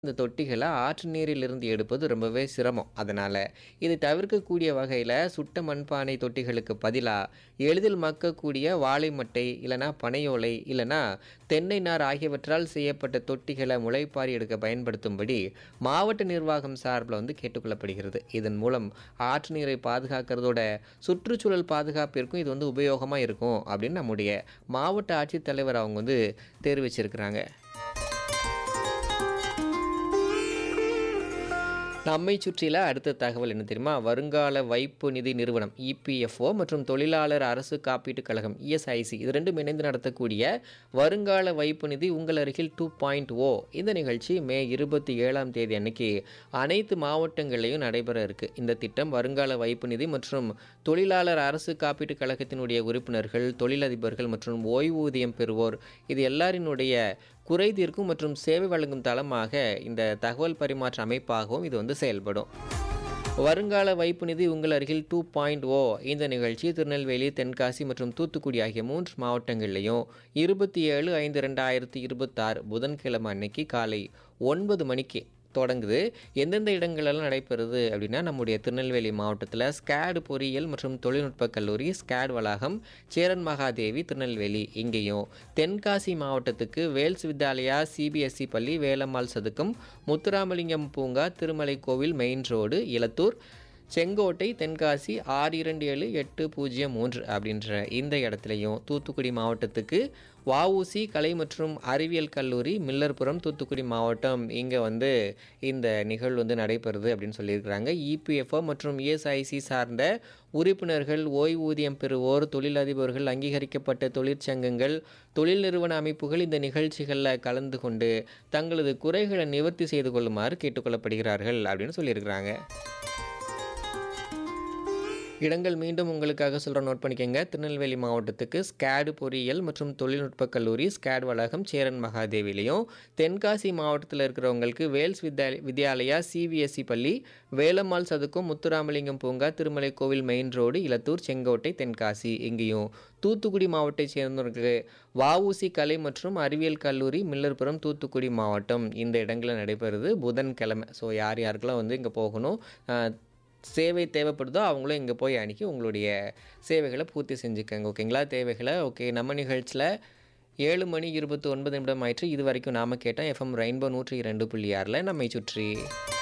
இந்த தொட்டிகள ஆற்று நீரிலிருந்து எடுப்பது ரொம்பவே சிரமம். அதனால, இதை தவிர்க்கக்கூடிய வகையில சுட்ட மண்பானை தொட்டிகளுக்கு பதிலா, எளிதில் மக்கக்கூடிய வாழை மட்டை, இல்லன்னா பனையோலை, இல்லன்னா தென்னை நார் ஆகியவற்றால் செய்யப்பட்ட தொட்டிகள முளைப்பாரி எடுக்க பயன்படுத்தும்படி மாவட்ட நிர்வாகம் சார்புல வந்து கேட்டுக்கொள்ளப்படுகிறது. இதன் மூலம் ஆற்று நீரை பாதுகாக்கிறதோட, சுற்றுச்சூழல் பாதுகாப்பிற்கும் இது வந்து உபயோகமா இருக்கும் அப்படின்னு நம்முடைய மாவட்ட ஆட்சித்தலைவர் அவங்க வந்து தெரிவிச்சிருக்கிறாங்க. நம்மைச் சுற்றில அடுத்த தகவல் என்ன தெரியுமா? வருங்கால வைப்பு நிதி நிறுவனம் இபிஎஃப்ஓ மற்றும் தொழிலாளர் அரசு காப்பீட்டுக் கழகம் இஎஸ்ஐசி இது 2ம் இணைந்து நடத்தக்கூடிய வருங்கால வைப்பு நிதி உங்கள் அருகில் 2.0 இந்த நிகழ்ச்சி மே 27ஆம் தேதி அன்னைக்கு அனைத்து மாவட்டங்கள்லயும் நடைபெற இருக்கு. இந்த திட்டம் வருங்கால வைப்பு நிதி மற்றும் தொழிலாளர் அரசு காப்பீட்டுக் கழகத்தினுடைய உறுப்பினர்கள், தொழிலதிபர்கள் மற்றும் ஓய்வூதியம் பெறுவோர் இது எல்லாரினுடைய குறை தீர்க்கும் மற்றும் சேவை வழங்கும் தளமாக இந்த தகவல் பரிமாற்ற அமைப்பாகவும் இது வந்து செயல்படும். வருங்கால வைப்பு நிதி உங்கள் அருகில் 2.0 இந்த நிகழ்ச்சி திருநெல்வேலி, தென்காசி மற்றும் தூத்துக்குடி ஆகிய 3 மாவட்டங்கள்லயும் 27/5/2026 புதன்கிழமை அன்னைக்கு காலை 9 மணிக்கு தொடங்குது. எந்தெந்த இடங்களெல்லாம் நடைபெறுது அப்படின்னா, நம்முடைய திருநெல்வேலி மாவட்டத்தில ஸ்கேட் பொறியியல் மற்றும் தொழில்நுட்பக் கல்லூரி, ஸ்கேட் வளாகம், சேரன் மகாதேவி, திருநெல்வேலி இங்கேயும், தென்காசி மாவட்டத்துக்கு வேல்ஸ் வித்யாலயா சிபிஎஸ்இ பள்ளி, வேலம்மாள் சதுக்கம், முத்துராமலிங்கம் பூங்கா, திருமலைக்கோவில் மெயின் ரோடு, இலத்தூர், செங்கோட்டை, தென்காசி 627803 அப்படின்ற இந்த இடத்துலயும், தூத்துக்குடி மாவட்டத்துக்கு வஉசி கலை மற்றும் அறிவியல் கல்லூரி, மில்லர்புரம், தூத்துக்குடி மாவட்டம் இங்க வந்து இந்த நிகழ்வு வந்து நடைபெறுது அப்படின்னு சொல்லியிருக்கிறாங்க. இபிஎஃப்ஓ மற்றும் இஎஸ்ஐசி சார்ந்த உறுப்பினர்கள், ஓய்வூதியம் பெறுவோர், தொழிலதிபர்கள், அங்கீகரிக்கப்பட்ட தொழிற்சங்கங்கள், தொழில் நிறுவன அமைப்புகள் இந்த நிகழ்ச்சிகள்ல கலந்து கொண்டு தங்களது குறைகள நிவர்த்தி செய்து கொள்ளுமாறு கேட்டுக்கொள்ளப்படுகிறார்கள் அப்படின்னு சொல்லியிருக்கிறாங்க. இடங்கள் மீண்டும் உங்களுக்காக சொல்றேன் நோட் பண்ணிக்கங்க. திருநெல்வேலி மாவட்டத்துக்கு ஸ்கேட் பொறியியல் மற்றும் தொழில்நுட்பக் கல்லூரி, ஸ்கேட் வளாகம், சேரன் மகாதேவிலயும், தென்காசி மாவட்டத்தில இருக்கிறவங்களுக்கு வேல்ஸ் வித்யா வித்யாலயா சிபிஎஸ்இ பள்ளி, வேலம்மாள் சதுக்கம், முத்துராமலிங்கம் பூங்கா, திருமலைக்கோவில் மெயின் ரோடு, இலத்தூர், செங்கோட்டை, தென்காசி இங்கேயும், தூத்துக்குடி மாவட்டத்தைச் சேர்ந்தவர்களுக்கு வஉசி கலை மற்றும் அறிவியல் கல்லூரி, மில்லர்புரம், தூத்துக்குடி மாவட்டம் இந்த இடங்கள்ல நடைபெறுது புதன்கிழமை. ஸோ யார் யாருக்கெல்லாம் வந்து இங்க போகணும், அ சேவை தேவைப்படுதோ அவங்களும் இங்க போய் அணுகி உங்களுடைய சேவைகள பூர்த்தி செஞ்சுக்கங்க. ஓகேங்களா? தேவைகள ஓகே நம்ம நிகழ்ச்சியில 7 மணி 29 நிமிடம் ஆயிற்று. இதுவரைக்கும் நாம கேட்டோம் எஃப்எம் ரெயின்போ 102.6ல நம்மைச் சுற்றி.